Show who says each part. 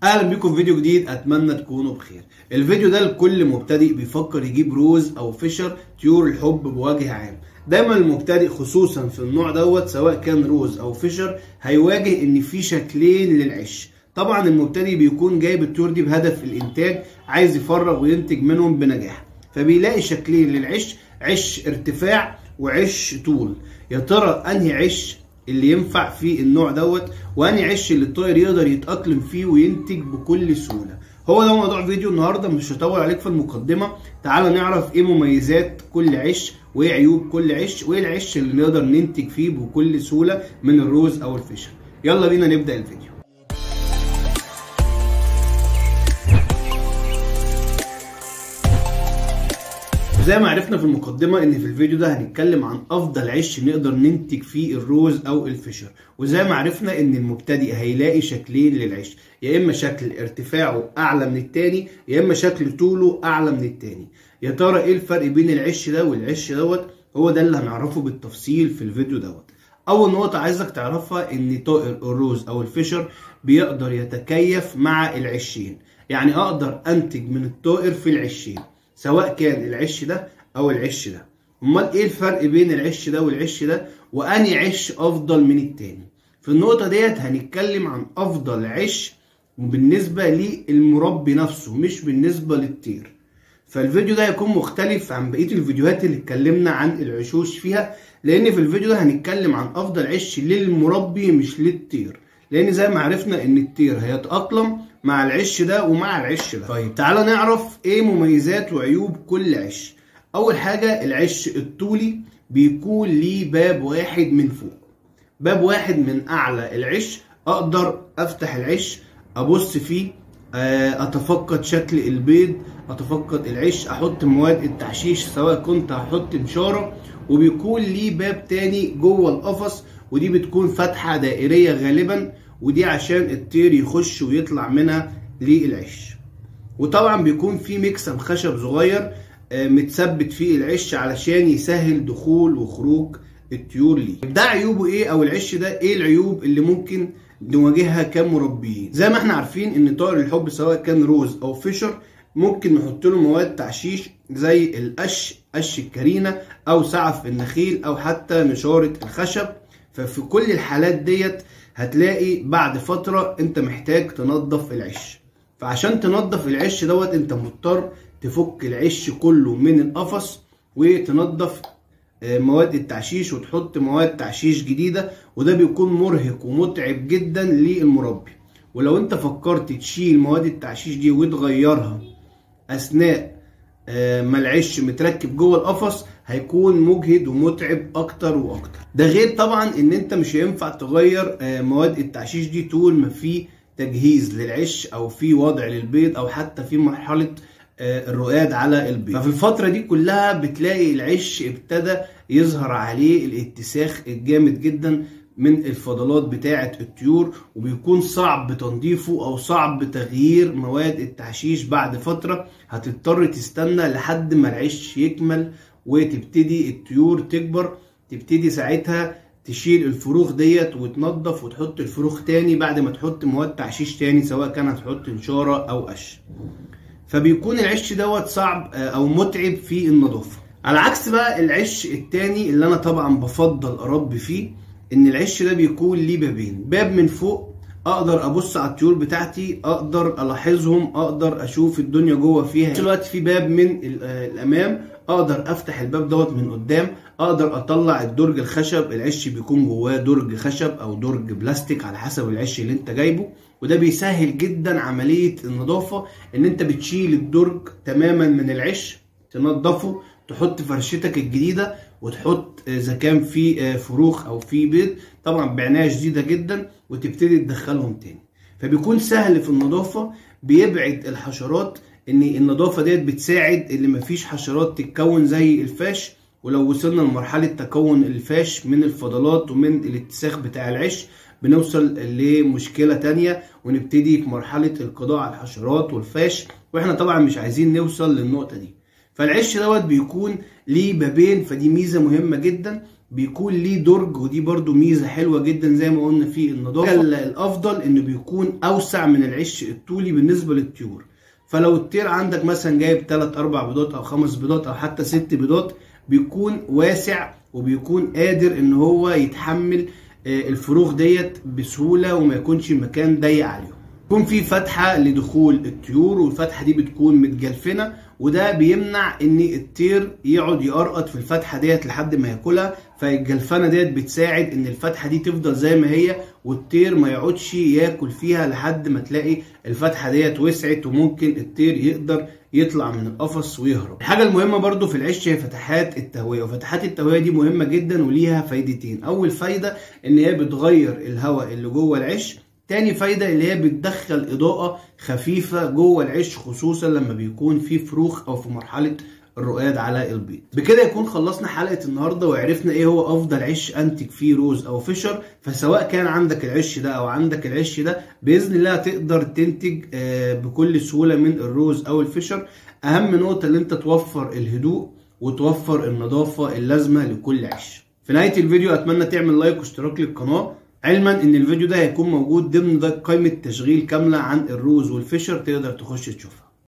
Speaker 1: اهلا بيكم في فيديو جديد اتمنى تكونوا بخير الفيديو ده لكل مبتدئ بيفكر يجيب روز او فيشر طيور الحب بوجه عام دايما المبتدئ خصوصا في النوع دوت سواء كان روز او فيشر هيواجه ان في شكلين للعش طبعا المبتدئ بيكون جايب الطيور دي بهدف الانتاج عايز يفرغ وينتج منهم بنجاح فبيلاقي شكلين للعش عش ارتفاع وعش طول يا ترى انهي عش اللي ينفع في النوع دوت واني عش اللي الطائر يقدر يتاقلم فيه وينتج بكل سهوله هو ده موضوع فيديو النهارده مش هطول عليك في المقدمه تعالى نعرف ايه مميزات كل عش وايه عيوب كل عش وايه العش اللي نقدر ننتج فيه بكل سهوله من الروز او الفشل يلا بينا نبدا الفيديو زي ما عرفنا في المقدمة ان في الفيديو ده هنتكلم عن افضل عش نقدر ننتج فيه الروز او الفشر وزي ما عرفنا ان المبتدئ هيلاقي شكلين للعش يا اما شكل ارتفاعه اعلى من التاني يا اما شكل طوله اعلى من التاني يا ترى ايه الفرق بين العش ده والعش دوت هو ده اللي هنعرفه بالتفصيل في الفيديو دوت اول نقطة عايزك تعرفها ان طائر الروز او الفشر بيقدر يتكيف مع العشين يعني اقدر انتج من الطائر في العشين سواء كان العش ده او العش ده امال ايه الفرق بين العش ده والعش ده واني عش افضل من التاني في النقطة ديت هنتكلم عن افضل عش بالنسبة للمربي نفسه مش بالنسبة للطير فالفيديو ده هيكون مختلف عن بقية الفيديوهات اللي اتكلمنا عن العشوش فيها لان في الفيديو ده هنتكلم عن افضل عش للمربي مش للطير لان زي ما عرفنا ان الطير هيتأقلم مع العش ده ومع العش ده طيب تعالى نعرف ايه مميزات وعيوب كل عش اول حاجة العش الطولي بيكون ليه باب واحد من فوق باب واحد من اعلى العش اقدر افتح العش ابص فيه اتفقد شكل البيض اتفقد العش احط مواد التعشيش سواء كنت هحط نشاره وبيكون ليه باب تاني جوه القفص ودي بتكون فتحه دائريه غالبا ودي عشان الطير يخش ويطلع منها للعش وطبعا بيكون في مكسم خشب صغير متثبت فيه العش علشان يسهل دخول وخروج الطيور ليه ده عيوبه ايه او العش ده ايه العيوب اللي ممكن نواجهها كمربيين زي ما احنا عارفين ان طائر الحب سواء كان روز او فيشر ممكن نحط له مواد تعشيش زي القش قش الكرينه او سعف النخيل او حتى نشاره الخشب ففي كل الحالات ديت هتلاقي بعد فتره انت محتاج تنظف العش فعشان تنظف العش دوت انت مضطر تفك العش كله من القفص وتنظف مواد التعشيش وتحط مواد تعشيش جديده وده بيكون مرهق ومتعب جدا للمربي ولو انت فكرت تشيل مواد التعشيش دي وتغيرها اثناء ما العش متركب جوه القفص هيكون مجهد ومتعب اكتر واكتر ده غير طبعا ان انت مش هينفع تغير مواد التعشيش دي طول ما في تجهيز للعش او في وضع للبيض او حتى في مرحله الرقاد على البيض ففي الفترة دي كلها بتلاقي العش ابتدى يظهر عليه الاتساخ الجامد جدا من الفضلات بتاعة الطيور وبيكون صعب تنظيفه او صعب تغيير مواد التعشيش بعد فترة هتضطر تستنى لحد ما العش يكمل وتبتدي الطيور تكبر تبتدي ساعتها تشيل الفروخ ديت وتنظف وتحط الفروخ تاني بعد ما تحط مواد تعشيش تاني سواء كان هتحط نشارة او قش فبيكون العش دوت صعب او متعب في النظافه على عكس بقى العش التاني اللي انا طبعا بفضل اربي فيه ان العش ده بيكون ليه بابين باب من فوق اقدر ابص على الطيور بتاعتي اقدر الاحظهم اقدر اشوف الدنيا جوه فيها في الوقت في باب من الامام اقدر افتح الباب دوت من قدام اقدر اطلع الدرج الخشب العش بيكون جواه درج خشب او درج بلاستيك على حسب العش اللي انت جايبه وده بيسهل جدا عملية النظافة ان انت بتشيل الدرج تماما من العش تنظفه تحط فرشتك الجديدة وتحط اذا كان في فروخ او في بيض طبعا بعناية شديدة جدا وتبتدي تدخلهم تاني فبيكون سهل في النظافة بيبعد الحشرات ان النظافة ديت بتساعد اللي مفيش حشرات تتكون زي الفاش ولو وصلنا لمرحلة تكون الفاش من الفضلات ومن الاتساخ بتاع العش بنوصل لمشكلة تانية ونبتدي في مرحلة القضاء على الحشرات والفاش واحنا طبعا مش عايزين نوصل للنقطة دي فالعش دوت بيكون ليه بابين فدي ميزة مهمة جدا بيكون ليه درج ودي برضو ميزة حلوة جدا زي ما قلنا في النظافة الافضل انه بيكون اوسع من العش الطولي بالنسبة للطيور فلو الطير عندك مثلا جايب 3 4 بيضات او 5 بيضات او حتى 6 بيضات بيكون واسع وبيكون قادر ان هو يتحمل الفروخ ديت بسهولة وما يكونش المكان ضيق عليهم يكون في فتحة لدخول الطيور والفتحة دي بتكون متجلفنة وده بيمنع ان الطير يقعد يقرقط في الفتحة ديت لحد ما ياكلها فالجلفنة ديت بتساعد ان الفتحة دي تفضل زي ما هي والطير ما يقعدش ياكل فيها لحد ما تلاقي الفتحة ديت وسعت وممكن الطير يقدر يطلع من القفص ويهرب الحاجة المهمة برضو في العش هي فتحات التهوية وفتحات التهوية دي مهمة جدا وليها فايدتين اول فايدة ان هي بتغير الهواء اللي جوه العش تاني فايدة اللي هي بتدخل إضاءة خفيفة جوه العش خصوصا لما بيكون في فروخ أو في مرحلة الرقاد على البيض بكده يكون خلصنا حلقة النهاردة وعرفنا ايه هو افضل عش انتج فيه روز او فيشر فسواء كان عندك العش ده او عندك العش ده باذن الله تقدر تنتج بكل سهولة من الروز او الفيشر اهم نقطة اللي انت توفر الهدوء وتوفر النظافة اللازمة لكل عش في نهاية الفيديو اتمنى تعمل لايك واشتراك للقناة علما ان الفيديو ده هيكون موجود ضمن قائمة تشغيل كاملة عن الروز والفيشر تقدر تخش تشوفها